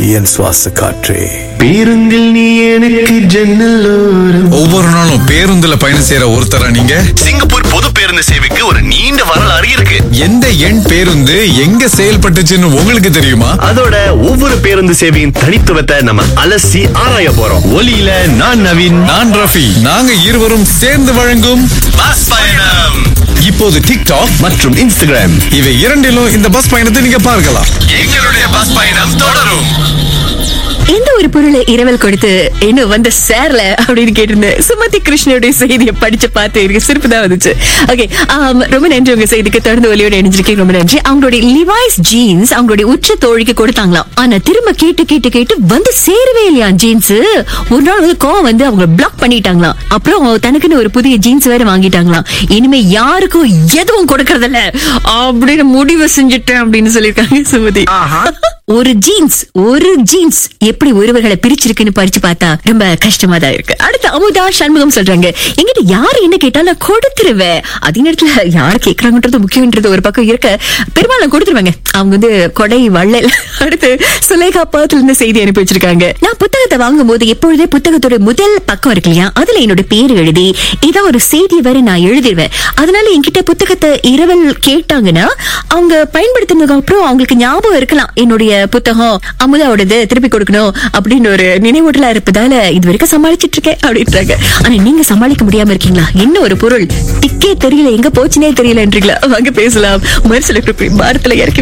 என் சுவாச காற்றே பேருந்தில் நீ எனக்கு ஜன்னலோரம் ஒவ்வொரு நாளும் பேருந்துல பயணம் செய்யற ஒருத்தரா நீங்க சிங்கப்பூர் பொது பேருந்து சேவைக்கு ஒரு நீண்ட வரலாறு இருக்கு எந்த எண் பேருந்து எங்க செயல்பட்டுச்சுன்னு உங்களுக்கு தெரியுமா அதோட ஒவ்வொரு பேருந்து சேவையின் தனித்துவத்தை நம்ம அலசி ஆராய போறோம் ஒலியில நான் நவீன் நான் ரஃபி நாங்க இருவரும் சேர்ந்து வழங்கும் பஸ் பயணம் இப்போது டிக்டாக் மற்றும் இன்ஸ்டாகிராம் இவை இரண்டிலும் இந்த பஸ் பயணத்தை நீங்க பார்க்கலாம் எங்களுடைய பஸ் பயணம் தொடரும் எந்த ஒரு பொருளை இரவல் கொடுத்து இன்னும் வந்து சேரல அப்படின்னு கேட்டிருந்தேன் சுமதி கிருஷ்ணனுடைய செய்தியை படிச்சு பார்த்து எனக்கு சிரிப்பு தான் வந்துச்சு ஓகே ரொம்ப நன்றி உங்க செய்திக்கு தொடர்ந்து ஒலியோட இணைஞ்சிருக்கேன் ரொம்ப நன்றி அவங்களுடைய லிவாய்ஸ் ஜீன்ஸ் அவங்களுடைய உச்ச தோழிக்கு கொடுத்தாங்களாம் ஆனா திரும்ப கேட்டு கேட்டு கேட்டு வந்து சேரவே இல்லையா ஜீன்ஸ் ஒரு நாள் வந்து கோவம் வந்து அவங்க பிளாக் பண்ணிட்டாங்களாம் அப்புறம் தனக்குன்னு ஒரு புதிய ஜீன்ஸ் வேற வாங்கிட்டாங்களாம் இனிமே யாருக்கும் எதுவும் கொடுக்கறதில்ல அப்படின்னு முடிவு செஞ்சுட்டேன் அப்படின்னு சொல்லியிருக்காங்க சுமதி ஒரு ஜீன்ஸ் ஒரு ஜீன்ஸ் எப்படி ஒருவர்களை பிரிச்சிருக்குன்னு படிச்சு பார்த்தா ரொம்ப கஷ்டமா தான் இருக்கு அடுத்து அமுதா சண்முகம் சொல்றாங்க எங்கிட்ட யாரு என்ன கேட்டாலும் நான் கொடுத்துருவேன் அதே நேரத்துல யார் கேக்குறாங்கன்றது முக்கியன்றது ஒரு பக்கம் இருக்க பெரும்பாலும் கொடுத்துருவாங்க அவங்க வந்து கொடை வள்ளல் அடுத்து சுலேகா பாத்துல இருந்து செய்தி அனுப்பி வச்சிருக்காங்க நான் புத்தகத்தை வாங்கும் போது எப்பொழுதே புத்தகத்தோட முதல் பக்கம் இருக்கு இல்லையா அதுல என்னோட பேர் எழுதி ஏதோ ஒரு செய்தி வரை நான் எழுதிடுவேன் அதனால என்கிட்ட புத்தகத்தை இரவல் கேட்டாங்கன்னா அவங்க பயன்படுத்தினதுக்கு அப்புறம் அவங்களுக்கு ஞாபகம் இருக்கலாம் என்னுடைய புத்தகம் அமுதாவோடது திருப்பி கொடுக்கணும் அப்படின்னு ஒரு நினைவூட்டலா இருப்பதால இது வரைக்கும் சமாளிச்சிட்டு இருக்கேன் அப்படின்றாங்க ஆனா நீங்க சமாளிக்க முடியாம இருக்கீங்களா என்ன ஒரு பொருள் டிக்கே தெரியல எங்க போச்சுனே தெரியலன்றீங்களா வாங்க பேசலாம் மறுசில பாரத்துல இறக்கி